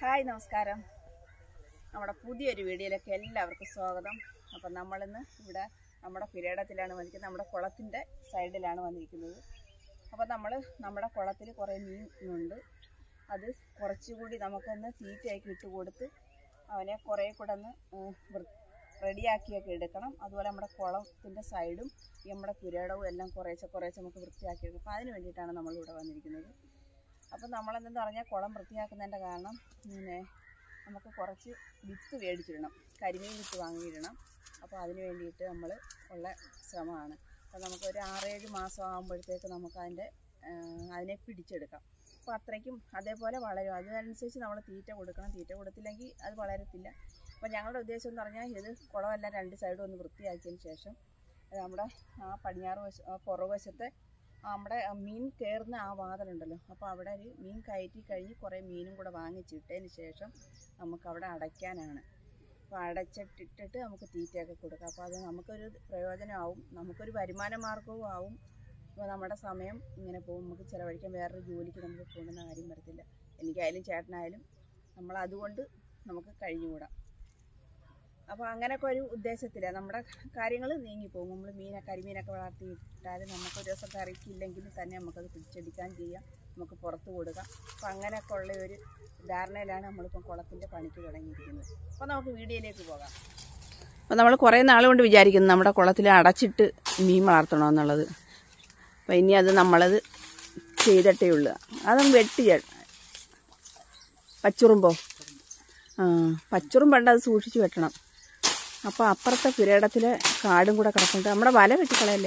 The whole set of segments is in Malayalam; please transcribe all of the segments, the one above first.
ഹായ് നമസ്കാരം നമ്മുടെ പുതിയൊരു വീഡിയോയിലേക്ക് എല്ലാവർക്കും സ്വാഗതം അപ്പം നമ്മളിന്ന് ഇവിടെ നമ്മുടെ പുരയിടത്തിലാണ് വന്നിരിക്കുന്നത് നമ്മുടെ കുളത്തിൻ്റെ സൈഡിലാണ് വന്നിരിക്കുന്നത് അപ്പോൾ നമ്മൾ നമ്മുടെ കുളത്തിൽ കുറേ മീനുണ്ട് അത് കുറച്ചുകൂടി നമുക്കൊന്ന് തീറ്റയാക്കി ഇട്ട് കൊടുത്ത് അവനെ കുറേ കൂടെ ഒന്ന് റെഡിയാക്കിയൊക്കെ എടുക്കണം അതുപോലെ നമ്മുടെ കുളത്തിൻ്റെ സൈഡും ഈ നമ്മുടെ പുരയിടവും എല്ലാം കുറേശ്ശെ കുറേശ്ശെ നമുക്ക് വൃത്തിയാക്കി എടുക്കും അപ്പോൾ അതിന് വേണ്ടിയിട്ടാണ് നമ്മളിവിടെ വന്നിരിക്കുന്നത് അപ്പം നമ്മളെന്തെന്ന് പറഞ്ഞാൽ കുളം വൃത്തിയാക്കുന്നതിൻ്റെ കാരണം പിന്നെ നമുക്ക് കുറച്ച് വിത്ത് മേടിച്ചിടണം കരിമീൻ വിത്ത് വാങ്ങിയിടണം അപ്പോൾ അതിന് വേണ്ടിയിട്ട് നമ്മൾ ഉള്ള ശ്രമമാണ് അപ്പോൾ നമുക്കൊരു ആറേഴ് മാസം ആകുമ്പോഴത്തേക്ക് നമുക്ക് അതിൻ്റെ അതിനെ പിടിച്ചെടുക്കാം അപ്പോൾ അത്രയ്ക്കും അതേപോലെ വളരും അതിനനുസരിച്ച് നമ്മൾ തീറ്റ കൊടുക്കണം തീറ്റ കൊടുത്തില്ലെങ്കിൽ അത് വളരത്തില്ല അപ്പോൾ ഞങ്ങളുടെ ഉദ്ദേശം എന്ന് പറഞ്ഞാൽ ഇത് കുളമെല്ലാം രണ്ട് സൈഡും ഒന്ന് വൃത്തിയാക്കിയതിന് ശേഷം അത് നമ്മുടെ ആ പടിഞ്ഞാറ് വശ ആ പുറകുവശത്തെ നമ്മുടെ മീൻ കയറുന്ന ആ വാതിലുണ്ടല്ലോ അപ്പോൾ അവിടെ ഒരു മീൻ കയറ്റി കഴിഞ്ഞ് കുറേ മീനും കൂടെ വാങ്ങിച്ചിട്ടതിന് ശേഷം നമുക്കവിടെ അടയ്ക്കാനാണ് അപ്പോൾ അടച്ചിട്ടിട്ട് നമുക്ക് തീറ്റയൊക്കെ കൊടുക്കാം അപ്പോൾ അത് നമുക്കൊരു പ്രയോജനമാവും നമുക്കൊരു വരുമാന മാർഗവും ആവും അപ്പോൾ നമ്മുടെ സമയം ഇങ്ങനെ പോകും നമുക്ക് ചിലവഴിക്കാൻ വേറൊരു ജോലിക്ക് നമുക്ക് പോകുന്ന കാര്യം വരത്തില്ല എനിക്കായാലും ചേട്ടനായാലും നമ്മൾ അതുകൊണ്ട് നമുക്ക് കഴിഞ്ഞുകൂടാം അപ്പോൾ അങ്ങനെയൊക്കെ ഒരു ഉദ്ദേശത്തിലാണ് നമ്മുടെ കാര്യങ്ങൾ നീങ്ങിപ്പോകും നമ്മൾ മീനെ കരിമീനൊക്കെ വളർത്തിയിട്ടാലും നമുക്ക് ഒരു ദിവസം കറിക്കില്ലെങ്കിൽ തന്നെ നമുക്കത് പിടിച്ചെടുക്കാൻ ചെയ്യാം നമുക്ക് പുറത്ത് കൊടുക്കാം അപ്പോൾ അങ്ങനെയൊക്കെ ഉള്ള ഒരു ധാരണയിലാണ് നമ്മളിപ്പം കുളത്തിൻ്റെ പണിക്ക് തുടങ്ങിയിരിക്കുന്നത് അപ്പോൾ നമുക്ക് വീഡിയോയിലേക്ക് പോകാം അപ്പോൾ നമ്മൾ കുറേ നാൾ കൊണ്ട് വിചാരിക്കുന്നു നമ്മുടെ കുളത്തിൽ അടച്ചിട്ട് മീൻ വളർത്തണമെന്നുള്ളത് അപ്പോൾ ഇനി അത് നമ്മളത് ചെയ്തിട്ടേ ഉള്ളൂ അതും വെട്ടി പച്ചുറുമ്പോ ആ പച്ചുറുമ്പണ്ട് അത് സൂക്ഷിച്ച് വെട്ടണം അപ്പോൾ അപ്പുറത്തെ പുരയിടത്തിലെ കാടും കൂടെ കിടക്കുന്നുണ്ട് നമ്മുടെ വല വെട്ടിക്കളയല്ലേ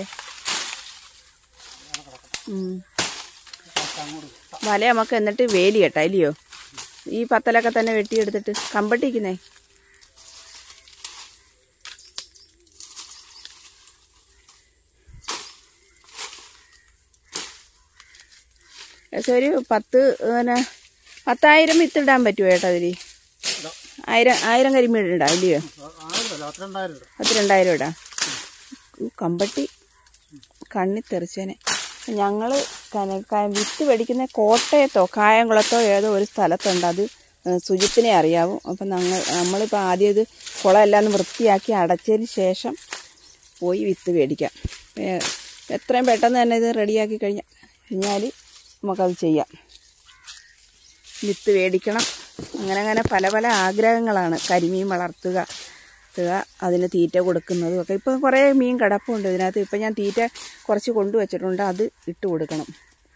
ഉം. വല നമുക്ക് എന്നിട്ട് വേലി കെട്ടാം ഇല്ലയോ ഈ പത്തലൊക്കെ തന്നെ വെട്ടിയെടുത്തിട്ട് കമ്പട്ടിക്കുന്നേ ഏകദേശം ഒരു പത്ത് പിന്നെ പത്തായിരം വിത്തിടാൻ പറ്റുമോ ചേട്ടാ അതിൽ ആയിരം ആയിരം കരിമീൻ ഇടാം ഇല്ലയോ പത്ത് രണ്ടായിരം ഇടാം ഉ, കമ്പട്ടി കണ്ണി തെറിച്ചേനെ ഞങ്ങൾ വിത്ത് മേടിക്കുന്ന കോട്ടയത്തോ കായംകുളത്തോ ഏതോ ഒരു സ്ഥലത്തുണ്ട് അത് ഏ, സുജിത്തിനെ അറിയാവും അപ്പം ഞങ്ങൾ നമ്മളിപ്പോൾ ആദ്യം ഇത് കുളമെല്ലാം ഒന്ന് വൃത്തിയാക്കി അടച്ചതിന് ശേഷം പോയി വിത്ത് മേടിക്കാം ഏ, എത്രയും പെട്ടെന്ന് തന്നെ ഇത് റെഡിയാക്കി കഴിഞ്ഞ കഴിഞ്ഞാൽ നമുക്കത് ചെയ്യാം വിത്ത് മേടിക്കണം അങ്ങനെ അങ്ങനെ പല പല ആഗ്രഹങ്ങളാണ് കരിമീൻ വളർത്തുക ത്തുക, അതിന് തീറ്റ കൊടുക്കുന്നതും ഒക്കെ ഇപ്പം കുറേ മീൻ കിടപ്പുണ്ട് ഇതിനകത്ത് ഇപ്പം ഞാൻ തീറ്റ കുറച്ച് കൊണ്ടുവച്ചിട്ടുണ്ട് അത് ഇട്ട് കൊടുക്കണം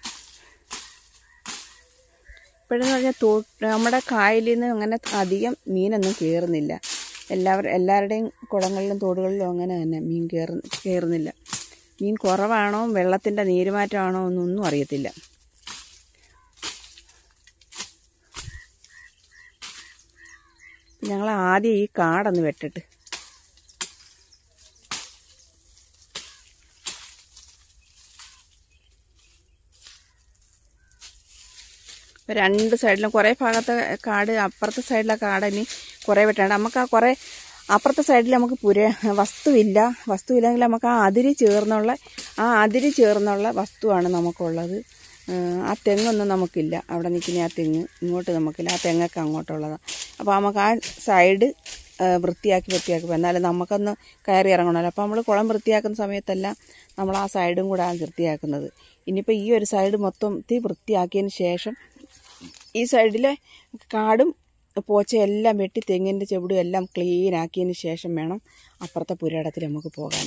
ഇപ്പോഴെന്ന് പറഞ്ഞാൽ തോ നമ്മുടെ കായലിൽ നിന്ന് അങ്ങനെ അധികം മീനൊന്നും കയറുന്നില്ല എല്ലാവരും എല്ലാവരുടെയും കുളങ്ങളിലും തോടുകളിലും അങ്ങനെ തന്നെ മീൻ കയറു കയറുന്നില്ല മീൻ കുറവാണോ വെള്ളത്തിൻ്റെ നീരുമാറ്റമാണോ എന്നൊന്നും അറിയത്തില്ല ഞങ്ങൾ ആദ്യം ഈ കാടൊന്ന് വെട്ടിട്ട് ഇപ്പൊ രണ്ട് സൈഡിലും കുറേ ഭാഗത്തെ കാട് അപ്പുറത്തെ സൈഡിലെ കാട് ഇനി കുറേ വെട്ടാണ്ട് നമുക്ക് ആ കുറേ അപ്പുറത്തെ സൈഡിൽ നമുക്ക് പുര വസ്തുവില്ല വസ്തുവില്ലെങ്കിൽ നമുക്ക് ആ അതിര് ചേർന്നുള്ള ആ അതിര് ചേർന്നുള്ള വസ്തുവാണ് നമുക്കുള്ളത് ഏഹ് ആ തെങ്ങൊന്നും നമുക്കില്ല അവിടെ നിൽക്കുന്ന ആ തെങ്ങ് ഇങ്ങോട്ട് നമുക്കില്ല ആ തെങ്ങൊക്കെ അങ്ങോട്ടുള്ളതാണ് അപ്പോൾ നമുക്ക് ആ സൈഡ് ഏഹ് വൃത്തിയാക്കി വൃത്തിയാക്കി പോകും. എന്നാലും നമുക്കൊന്ന് കയറി ഇറങ്ങണമല്ലോ അപ്പോൾ നമ്മൾ കുളം വൃത്തിയാക്കുന്ന സമയത്തെല്ലാം നമ്മൾ ആ സൈഡും കൂടെ ആണ് വൃത്തിയാക്കുന്നത് ഇനിയിപ്പോൾ ഈ ഒരു സൈഡ് മൊത്തം തീ വൃത്തിയാക്കിയതിന് ശേഷം ഈ സൈഡിലെ കാടും പോച്ചയെല്ലാം വെട്ടി തെങ്ങിൻ്റെ ചെവിടും എല്ലാം ക്ലീൻ ആക്കിയതിന് ശേഷം വേണം അപ്പുറത്തെ പുരയിടത്തിൽ നമുക്ക് പോകാൻ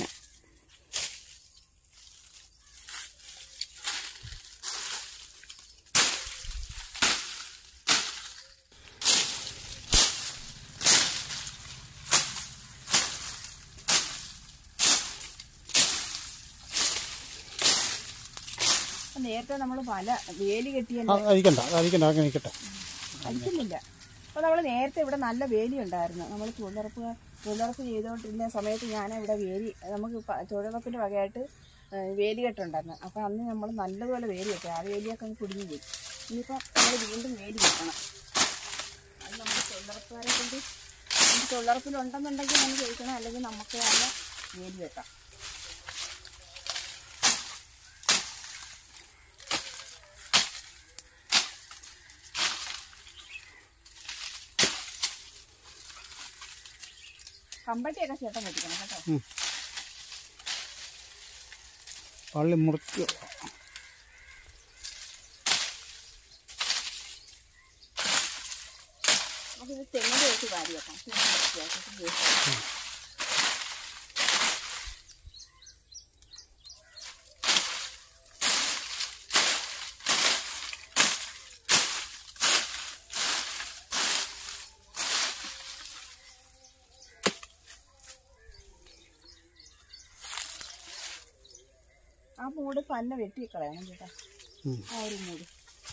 നേരത്തെ നമ്മൾ വല വേലി കെട്ടിയ അഴിക്കണ്ട അഴിക്കണ്ട അങ്ങനെ നിൽക്കട്ടെ അടിക്കുന്നില്ല അപ്പോൾ നമ്മൾ നേരത്തെ ഇവിടെ നല്ല വേലി ഉണ്ടായിരുന്നു നമ്മൾ തൊഴിലുറപ്പ് തൊഴിലുറപ്പ് ചെയ്തുകൊണ്ടിരുന്ന സമയത്ത് ഞാൻ ഇവിടെ വേലി നമുക്ക് പ- തൊഴിലുറപ്പിൻ്റെ വകയായിട്ട് ഏ, വേലി കെട്ടുണ്ടായിരുന്നു അപ്പോൾ അന്ന് നമ്മൾ നല്ലതുപോലെ വേലി കെട്ടി ആ വേലിയൊക്കെ അങ്ങ് കുടുങ്ങി പോയി ഇനിയിപ്പോൾ നമ്മൾ വീണ്ടും വേലി കെട്ടണം അത് നമ്മൾ തൊഴിലുറപ്പുകാരെ കൊണ്ട് നമുക്ക് തൊഴിലുറപ്പിലുണ്ടെന്നുണ്ടെങ്കിൽ നമുക്ക് ചോദിക്കണം അല്ലെങ്കിൽ നമുക്ക് തന്നെ വേലി കെട്ടാം കമ്പട്ടിയൊക്കെ ചേട്ടൻ വെച്ചിക്കണം കേട്ടോ ഉം. പള്ളി മുറിക്കുക നമുക്കിത് തെങ്ങിൻ്റെ വെച്ച് വാരി വെക്കാം പിന്നെ വൃത്തിയാക്കിയിട്ട് വേസ്റ്റ്. ആ മൂട് പന്ന വെട്ടി കളയണം ചേട്ടാ ഉം. ആ ഒരു മൂട്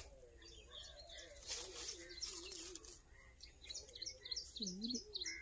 ചൂട്.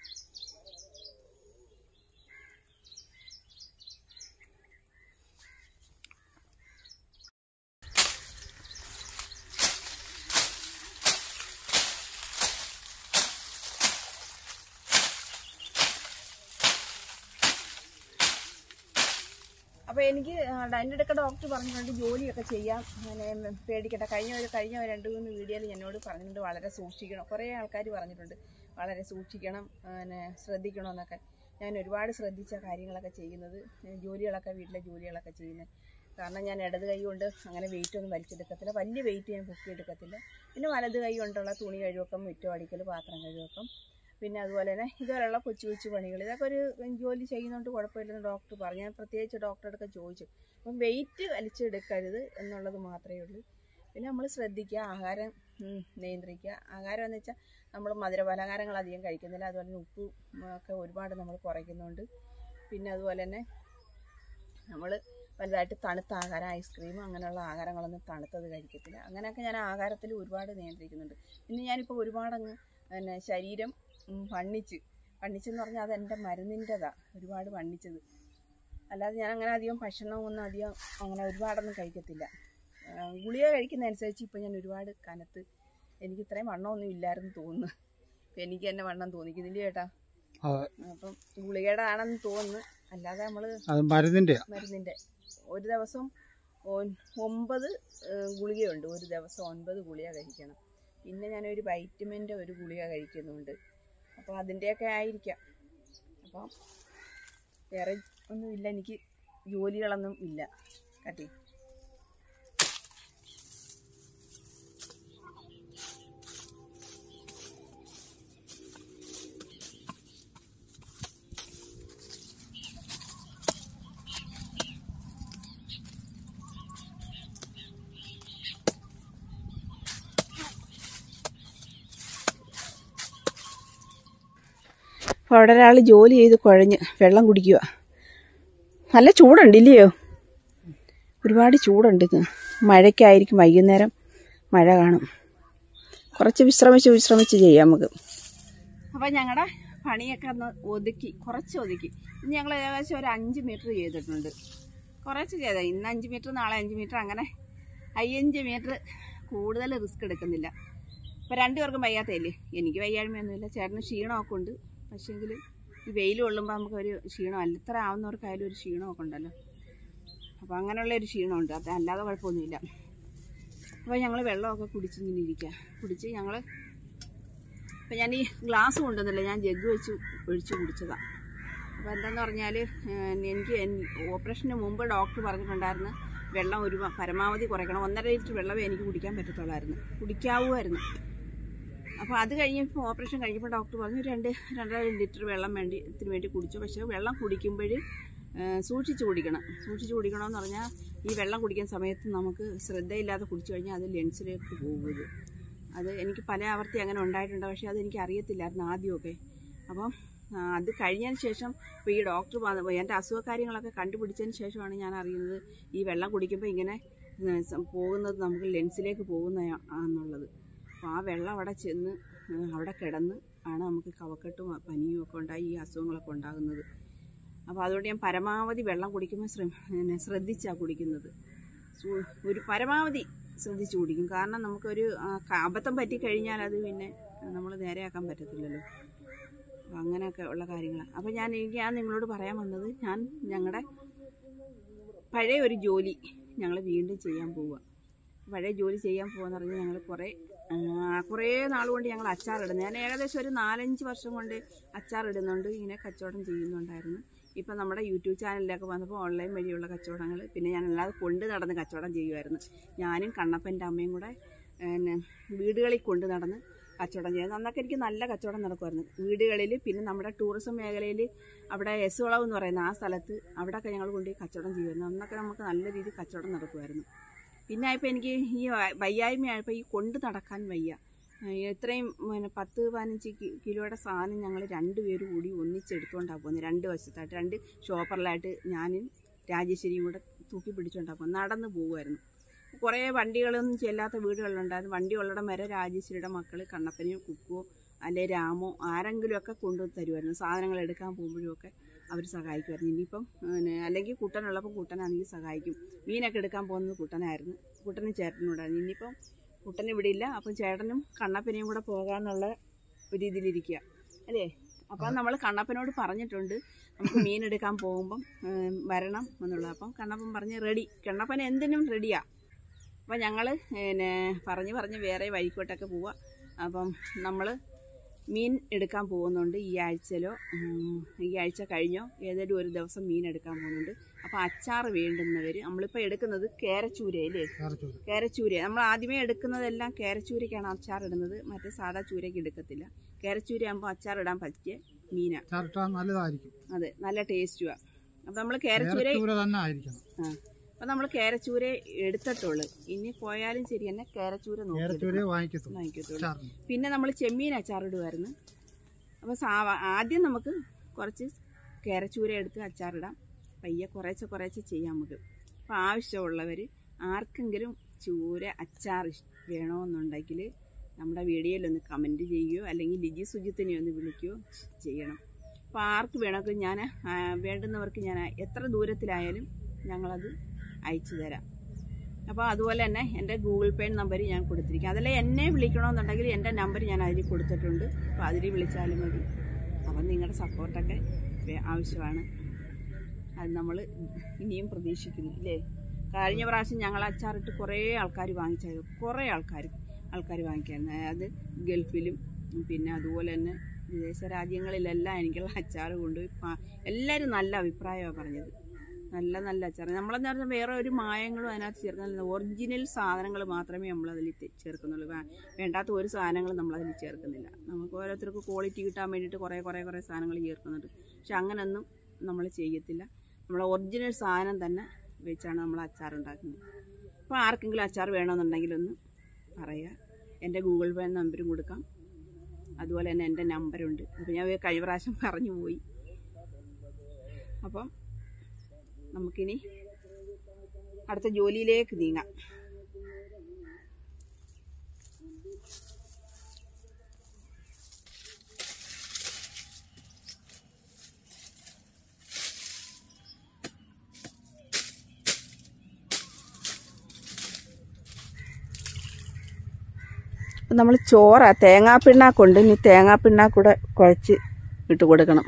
അപ്പോൾ എനിക്ക് അതിൻ്റെ ഇടയ്ക്ക് ഡോക്ടർ പറഞ്ഞിട്ടുണ്ട് ജോലിയൊക്കെ ചെയ്യാം അങ്ങനെ പേടിക്കട്ടെ കഴിഞ്ഞ ഒരു കഴിഞ്ഞ ഒരു രണ്ട് മൂന്ന് വീഡിയോയിൽ എന്നോട് പറഞ്ഞിട്ടുണ്ട് വളരെ സൂക്ഷിക്കണം കുറേ ആൾക്കാർ പറഞ്ഞിട്ടുണ്ട് വളരെ സൂക്ഷിക്കണം പിന്നെ ശ്രദ്ധിക്കണം എന്നൊക്കെ ഞാൻ ഒരുപാട് ശ്രദ്ധിച്ച കാര്യങ്ങളൊക്കെ ചെയ്യുന്നത് ഏ, ജോലികളൊക്കെ വീട്ടിലെ ജോലികളൊക്കെ ചെയ്യുന്നത് കാരണം ഞാൻ ഇടത് കൈ കൊണ്ട് അങ്ങനെ വെയിറ്റ് ഒന്നും വലിച്ചെടുക്കത്തില്ല വലിയ വെയിറ്റ് ഞാൻ പൊക്കിയെടുക്കത്തില്ല പിന്നെ വലത് കൈ കൊണ്ടുള്ള തുണി കഴുവക്കം മുറ്റം അടിക്കൽ പാത്രം കഴുവക്കം പിന്നെ അതുപോലെ തന്നെ ഇതുപോലെയുള്ള കൊച്ചു കൊച്ചു പണികൾ ഇതൊക്കെ ഒരു ജോലി ചെയ്യുന്നതുകൊണ്ട് കുഴപ്പമില്ലെന്ന് ഡോക്ടർ പറഞ്ഞു ഞാൻ പ്രത്യേകിച്ച് ഡോക്ടറുടെ അടുക്ക ചോദിച്ചു അപ്പം വെയിറ്റ് വലിച്ചെടുക്കരുത് എന്നുള്ളത് മാത്രമേ ഉള്ളൂ പിന്നെ നമ്മൾ ശ്രദ്ധിക്കുക ആഹാരം ഉം, നിയന്ത്രിക്കുക ആഹാരം എന്ന് വെച്ചാൽ നമ്മൾ മധുരപലഹാരങ്ങൾ അധികം കഴിക്കുന്നില്ല അതുപോലെ തന്നെ ഉപ്പ് ഉം, ഒക്കെ ഒരുപാട് നമ്മൾ കുറയ്ക്കുന്നുണ്ട് പിന്നെ അതുപോലെ തന്നെ നമ്മൾ വലുതായിട്ട് തണുത്ത ആഹാരം ഐസ്ക്രീം അങ്ങനെയുള്ള ആഹാരങ്ങളൊന്നും തണുത്തത് കഴിക്കത്തില്ല അങ്ങനെയൊക്കെ ഞാൻ ആഹാരത്തിൽ ഒരുപാട് നിയന്ത്രിക്കുന്നുണ്ട് പിന്നെ ഞാനിപ്പോൾ ഒരുപാടങ്ങ് പിന്നെ ശരീരം ഉം, വണ്ണിച്ച് വണ്ണിച്ചെന്ന് പറഞ്ഞാൽ അത് എൻ്റെ മരുന്നിൻ്റെതാണ് ഒരുപാട് വണ്ണിച്ചത് അല്ലാതെ ഞാൻ അങ്ങനെ അധികം ഭക്ഷണമൊന്നും അധികം അങ്ങനെ ഒരുപാടൊന്നും കഴിക്കത്തില്ല ആ, ഗുളിക കഴിക്കുന്നതനുസരിച്ച് ഇപ്പം ഞാൻ ഒരുപാട് കനത്ത് എനിക്ക് ഇത്രയും വണ്ണമൊന്നും ഇല്ലായിരുന്നു തോന്നുന്നു ഇപ്പം എനിക്ക് തന്നെ വണ്ണം തോന്നിക്കുന്നില്ല ചേട്ടാ അതെ അപ്പം ഗുളികയുടെ ആണെന്ന് തോന്നുന്നു അല്ലാതെ നമ്മൾ അത് മരുന്നിൻ്റെ മരുന്നിൻ്റെ ഒരു ദിവസം ഒൻ- ഒമ്പത് ഏഹ്, ഗുളികയുണ്ട് ഒരു ദിവസം ഒൻപത് ഗുളിക കഴിക്കണം പിന്നെ ഞാനൊരു വൈറ്റമിൻ്റെ ഒരു ഗുളിക കഴിക്കുന്നുണ്ട് അപ്പോൾ അതിൻ്റെയൊക്കെ ആയിരിക്കാം അപ്പം വേറെ ഒന്നുമില്ല എനിക്ക് ജോലികളൊന്നും ഇല്ല കട്ടി അപ്പോൾ അവിടെ ഒരാൾ ജോലി ചെയ്ത് കുഴഞ്ഞ് വെള്ളം കുടിക്കുക നല്ല ചൂടുണ്ട് ഇല്ലയോ ഒരുപാട് ചൂടുണ്ട് ഇന്ന് മഴയ്ക്കായിരിക്കും വൈകുന്നേരം മഴ കാണും കുറച്ച് വിശ്രമിച്ച് വിശ്രമിച്ച് ചെയ്യാം നമുക്ക് അപ്പോൾ ഞങ്ങളുടെ പണിയൊക്കെ ഒന്ന് ഒതുക്കി കുറച്ച് ഒതുക്കി ഇന്ന് ഞങ്ങൾ ഏകദേശം ഒരു അഞ്ച് മീറ്റർ ചെയ്തിട്ടുണ്ട് കുറച്ച് ചെയ്ത ഇന്ന് അഞ്ച് മീറ്റർ നാളെ അഞ്ച് മീറ്റർ അങ്ങനെ അയ്യഞ്ച് മീറ്റർ കൂടുതൽ റിസ്ക് എടുക്കുന്നില്ല ഇപ്പോൾ രണ്ടുപേർക്കും വയ്യാത്തതല്ലേ എനിക്ക് വയ്യായ്മയൊന്നുമില്ല ചേട്ടന് ക്ഷീണമൊക്കെ ഉണ്ട് പക്ഷേങ്കിൽ ഈ വെയിൽ കൊള്ളുമ്പോൾ നമുക്കൊരു ക്ഷീണമല്ല ഇത്ര ആവുന്നവർക്കായാലും ഒരു ക്ഷീണമൊക്കെ ഉണ്ടല്ലോ അപ്പോൾ അങ്ങനെയുള്ള ഒരു ക്ഷീണമുണ്ട് അത് അല്ലാതെ കുഴപ്പമൊന്നുമില്ല അപ്പോൾ ഞങ്ങൾ വെള്ളമൊക്കെ കുടിച്ചിങ്ങനെ ഇരിക്കുക കുടിച്ച് ഞങ്ങൾ അപ്പോൾ ഞാൻ ഈ ഗ്ലാസ് കൊണ്ടുവന്നില്ല ഞാൻ ജഗ് വെച്ച് ഒഴിച്ച് കുടിച്ചതാണ് അപ്പോൾ എന്താണെന്ന് പറഞ്ഞാൽ എനിക്ക് എൻ- ഓപ്പറേഷന് മുമ്പ് ഡോക്ടർ പറഞ്ഞിട്ടുണ്ടായിരുന്നു വെള്ളം ഒരു പ- പരമാവധി കുറയ്ക്കണം ഒന്നര ലിറ്റർ വെള്ളമേ എനിക്ക് കുടിക്കാൻ പറ്റത്തുള്ളായിരുന്നു കുടിക്കാവുമായിരുന്നു അപ്പോൾ അത് കഴിഞ്ഞപ്പോൾ ഓപ്പറേഷൻ കഴിഞ്ഞപ്പോൾ ഡോക്ടർ പറഞ്ഞു രണ്ട് രണ്ടര ലിറ്റർ വെള്ളം വേണ്ടി ഇതിന് വേണ്ടി കുടിച്ചു പക്ഷേ വെള്ളം കുടിക്കുമ്പോൾ സൂക്ഷിച്ച് കുടിക്കണം സൂക്ഷിച്ച് കുടിക്കണമെന്ന് പറഞ്ഞാൽ ഈ വെള്ളം കുടിക്കുന്ന സമയത്ത് നമുക്ക് ശ്രദ്ധയില്ലാതെ കുടിച്ചു കഴിഞ്ഞാൽ അത് ലെൻസിലേക്ക് പോകുന്നത് അത് എനിക്ക് പല ആവർത്തി അങ്ങനെ ഉണ്ടായിട്ടുണ്ട് പക്ഷേ അതെനിക്ക് അറിയത്തില്ലായിരുന്നു ആദ്യമൊക്കെ അപ്പം ആ, അത് കഴിഞ്ഞതിന് ശേഷം ഇപ്പോൾ ഈ ഡോക്ടർ വന്ന് എൻ്റെ അസുഖകാര്യങ്ങളൊക്കെ കണ്ടുപിടിച്ചതിന് ശേഷമാണ് ഞാൻ അറിയുന്നത് ഈ വെള്ളം കുടിക്കുമ്പോൾ ഇങ്ങനെ ഉം, സം- പോകുന്നത് നമുക്ക് ലെൻസിലേക്ക് പോകുന്നതാണെന്നുള്ളത് അപ്പോൾ ആ വെള്ളം അവിടെ ചെന്ന് ഉം, അവിടെ കിടന്ന് ആണ് നമുക്ക് കവക്കെട്ടും പനിയും ഒക്കെ ഉണ്ടായി ഈ അസുഖങ്ങളൊക്കെ ഉണ്ടാകുന്നത് അപ്പോൾ അതുകൊണ്ട് ഞാൻ പരമാവധി വെള്ളം കുടിക്കുമ്പോൾ ശ്രമ പിന്നെ ശ്രദ്ധിച്ചാണ് കുടിക്കുന്നത് സു- ഒരു പരമാവധി ശ്രദ്ധിച്ച് കുടിക്കും കാരണം നമുക്കൊരു ആ, ക- അബദ്ധം പറ്റിക്കഴിഞ്ഞാൽ അത് പിന്നെ നമ്മൾ നേരെയാക്കാൻ പറ്റത്തില്ലല്ലോ അപ്പോൾ അങ്ങനെയൊക്കെ ഉള്ള കാര്യങ്ങളാണ് അപ്പോൾ ഞാൻ എനിക്ക് ഞാൻ നിങ്ങളോട് പറയാൻ വന്നത് ഞാൻ ഞങ്ങളുടെ പഴയ ഒരു ജോലി ഞങ്ങൾ വീണ്ടും ചെയ്യാൻ പോവുക പഴയ ജോലി ചെയ്യാൻ പോകാന്ന് പറഞ്ഞാൽ ഞങ്ങൾ കുറേ കുറേ നാൾ കൊണ്ട് ഞങ്ങൾ അച്ചാറിടുന്നു ഞാൻ ഏകദേശം ഒരു നാലഞ്ച് വർഷം കൊണ്ട് അച്ചാറിടുന്നുണ്ട് ഇങ്ങനെ കച്ചവടം ചെയ്യുന്നുണ്ടായിരുന്നു ഇപ്പം നമ്മുടെ യൂട്യൂബ് ചാനലിലൊക്കെ വന്നപ്പോൾ ഓൺലൈൻ വഴിയുള്ള കച്ചവടങ്ങൾ പിന്നെ ഞാൻ അല്ലാതെ കൊണ്ട് നടന്ന് കച്ചവടം ചെയ്യുമായിരുന്നു ഞാനും കണ്ണപ്പൻ്റെ അമ്മയും കൂടെ പിന്നെ വീടുകളിൽ കൊണ്ട് നടന്ന് കച്ചവടം ചെയ്യുന്നത് അന്നൊക്കെ എനിക്ക് നല്ല കച്ചവടം നടക്കുമായിരുന്നു വീടുകളിൽ പിന്നെ നമ്മുടെ ടൂറിസം മേഖലയിൽ അവിടെ എസ് വളവ് എന്ന് പറയുന്ന ആ സ്ഥലത്ത് അവിടെയൊക്കെ ഞങ്ങൾ കൊണ്ടുപോയി കച്ചവടം ചെയ്യുമായിരുന്നു അന്നൊക്കെ നമുക്ക് നല്ല രീതിയിൽ കച്ചവടം നടക്കുമായിരുന്നു പിന്നെ ആയപ്പോൾ എനിക്ക് ഈ വ- വയ്യായ്മയായപ്പോൾ ഈ കൊണ്ട് നടക്കാൻ വയ്യ ഏഹ് എത്രയും പിന്നെ പത്ത് പതിനഞ്ച് കി- കിലോയുടെ സാധനം ഞങ്ങൾ രണ്ടുപേരും കൂടി ഒന്നിച്ചെടുത്തുകൊണ്ടാണ് പോകുന്നത് രണ്ട് വശത്തായിട്ട് രണ്ട് ഷോപ്പറിലായിട്ട് ഞാനും രാജേശ്വരിയും കൂടെ തൂക്കി പിടിച്ചുകൊണ്ടാണ് പോകുന്നത് നടന്ന് പോകുമായിരുന്നു കുറേ വണ്ടികളൊന്നും ചെല്ലാത്ത വീടുകളിലുണ്ടായിരുന്നു വണ്ടി ഉള്ളിടം വരെ രാജേശ്വരിയുടെ മക്കൾ കണ്ണപ്പനെയോ കുക്കുവോ അല്ലെ രാമോ ആരെങ്കിലുമൊക്കെ കൊണ്ടു തരുമായിരുന്നു സാധനങ്ങൾ എടുക്കാൻ പോകുമ്പോഴുമൊക്കെ അവർ സഹായിക്കുമായിരുന്നു ഇനിയിപ്പം പിന്നെ അല്ലെങ്കിൽ കുട്ടനുള്ളപ്പോൾ കുട്ടനാണെങ്കിൽ സഹായിക്കും മീനൊക്കെ എടുക്കാൻ പോകുന്നത് കുട്ടനായിരുന്നു കുട്ടനും ചേട്ടനോടായിരുന്നു ഇനിയിപ്പം കുട്ടൻ ഇവിടെ ഇല്ല അപ്പം ചേട്ടനും കണ്ണപ്പനെയും കൂടെ പോകാന്നുള്ള ഒരു ഇതിലിരിക്കുക അല്ലേ അപ്പം നമ്മൾ കണ്ണപ്പനോട് പറഞ്ഞിട്ടുണ്ട് നമുക്ക് മീൻ എടുക്കാൻ പോകുമ്പം ഏം, വരണം എന്നുള്ളത് അപ്പം കണ്ണപ്പൻ പറഞ്ഞ് റെഡി കണ്ണപ്പൻ എന്തിനും റെഡിയാ അപ്പം ഞങ്ങൾ പിന്നെ പറഞ്ഞ് പറഞ്ഞ് വേറെ വഴിക്കോട്ടൊക്കെ പോവാം അപ്പം നമ്മൾ മീൻ എടുക്കാൻ പോകുന്നുണ്ട് ഈ ആഴ്ചയിലോ ഉം, ഈ ആഴ്ച കഴിഞ്ഞോ ഏതെങ്കിലും ഒരു ദിവസം മീൻ എടുക്കാൻ പോകുന്നുണ്ട് അപ്പോൾ അച്ചാർ വേണ്ടുന്നവർ നമ്മളിപ്പോൾ എടുക്കുന്നത് കേരച്ചൂരയല്ലേ കാരച്ചൂര് കേരച്ചൂര നമ്മൾ ആദ്യമേ എടുക്കുന്നതെല്ലാം കേരച്ചൂരയ്ക്കാണ് അച്ചാർ ഇടുന്നത് മറ്റേ സാധാ ചൂരയ്ക്ക് എടുക്കത്തില്ല കേരച്ചൂര ആകുമ്പോൾ അച്ചാർ ഇടാൻ പറ്റിയ മീനാണ് ചരട്ടാ നല്ലതായിരിക്കും അതെ നല്ല ടേസ്റ്റുമാണ് അപ്പം നമ്മൾ കേരച്ചൂര കേരച്ചൂര തന്നെ ആയിരിക്കണം ആ അപ്പം നമ്മൾ കേരച്ചൂര എടുത്തിട്ടുള്ളൂ ഇനി പോയാലും ശരി തന്നെ കേരച്ചൂര നോക്കി കേരച്ചൂരയെ വാങ്ങിക്കത്തുള്ളൂ വാങ്ങിക്കത്തുള്ളൂ അച്ചാറിന് പിന്നെ നമ്മൾ ചെമ്മീൻ അച്ചാറിടുമായിരുന്നു അപ്പോൾ സാവ ആദ്യം നമുക്ക് കുറച്ച് കേരച്ചൂര എടുത്ത് അച്ചാറിടാം പയ്യെ കുറേശ്ശെ കുറേശ്ശെ ചെയ്യാം നമുക്ക് അപ്പോൾ ആവശ്യമുള്ളവർ ആർക്കെങ്കിലും ചൂര അച്ചാർ ഇഷ്- വേണമെന്നുണ്ടെങ്കിൽ നമ്മുടെ വീഡിയോയിലൊന്ന് കമൻറ്റ് ചെയ്യുകയോ അല്ലെങ്കിൽ ലിജി സുജിത്തിനെ ഒന്ന് വിളിക്കുകയോ ചെയ്യണം അപ്പോൾ ആർക്ക് വേണമെങ്കിൽ ഞാൻ ആ, വേണ്ടുന്നവർക്ക് ഞാൻ എത്ര ദൂരത്തിലായാലും ഞങ്ങളത് അയച്ചു തരാം അപ്പോൾ അതുപോലെ തന്നെ എൻ്റെ ഗൂഗിൾ പേ നമ്പർ ഞാൻ കൊടുത്തിരിക്കും അതല്ല എന്നെ വിളിക്കണമെന്നുണ്ടെങ്കിൽ എൻ്റെ നമ്പർ ഞാൻ അതിൽ കൊടുത്തിട്ടുണ്ട് അപ്പോൾ അതിൽ വിളിച്ചാലും മതി അപ്പം നിങ്ങളുടെ സപ്പോർട്ടൊക്കെ വേ- ആവശ്യമാണ് അത് നമ്മൾ ഇനിയും പ്രതീക്ഷിക്കുന്നു ഇല്ലേ കഴിഞ്ഞ പ്രാവശ്യം ഞങ്ങൾ അച്ചാറിട്ട് കുറേ ആൾക്കാർ വാങ്ങിച്ചായിരുന്നു കുറേ ആൾക്കാർ ആൾക്കാർ വാങ്ങിക്കായിരുന്നു അത് ഗൾഫിലും പിന്നെ അതുപോലെ തന്നെ വിദേശ രാജ്യങ്ങളിലെല്ലാം എനിക്കുള്ള അച്ചാർ കൊണ്ടുപോയി പാ- എല്ലാവരും നല്ല അഭിപ്രായമാണ് പറഞ്ഞത് നല്ല നല്ല അച്ചാർ നമ്മളെന്ന് പറഞ്ഞാൽ വേറെ ഒരു മായങ്ങളും അതിനകത്ത് ചേർക്കുന്നില്ല ഒറിജിനൽ സാധനങ്ങൾ മാത്രമേ നമ്മളതിൽ തെ- ചേർക്കുന്നുള്ളൂ വേ- വേണ്ടാത്ത ഒരു സാധനങ്ങളും നമ്മളതിൽ ചേർക്കുന്നില്ല നമുക്ക് ഓരോരുത്തർക്ക് ക്വാളിറ്റി കിട്ടാൻ വേണ്ടിയിട്ട് കുറേ കുറേ കുറേ സാധനങ്ങൾ ചേർക്കുന്നുണ്ട് പക്ഷെ അങ്ങനെയൊന്നും നമ്മൾ ചെയ്യത്തില്ല നമ്മൾ ഒറിജിനൽ സാധനം തന്നെ വെച്ചാണ് നമ്മൾ അച്ചാർ ഉണ്ടാക്കുന്നത് അപ്പോൾ ആർക്കെങ്കിലും അച്ചാർ വേണമെന്നുണ്ടെങ്കിൽ ഒന്ന് പറയുക എൻ്റെ ഗൂഗിൾ പേ നമ്പരും കൊടുക്കാം അതുപോലെ തന്നെ എൻ്റെ നമ്പറുണ്ട് അപ്പോൾ ഞാൻ കഴിഞ്ഞ പ്രാവശ്യം പറഞ്ഞു പോയി അപ്പം നമുക്കിനി അടുത്ത ജോലിയിലേക്ക് നീങ്ങാം അപ്പം നമ്മൾ ചോറ തേങ്ങാപ്പിണ്ണാക്കുണ്ട് ഇനി തേങ്ങാപ്പിണ്ണാക്കൂടെ കുഴച്ച് ഇട്ട് കൊടുക്കണം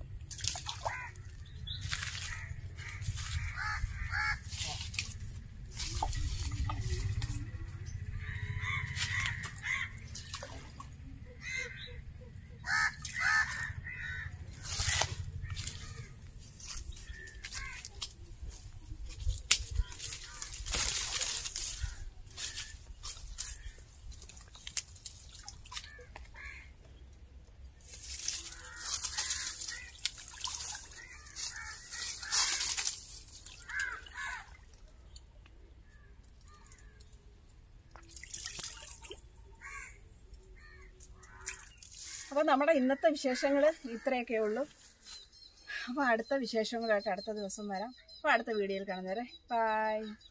അപ്പോൾ നമ്മുടെ ഇന്നത്തെ വിശേഷങ്ങൾ ഇത്രയൊക്കെ ഉള്ളൂ അപ്പോൾ അടുത്ത വിശേഷങ്ങളായിട്ട് അടുത്ത ദിവസം വരാം അപ്പോൾ അടുത്ത വീഡിയോയിൽ കാണുന്നവരെ ബൈ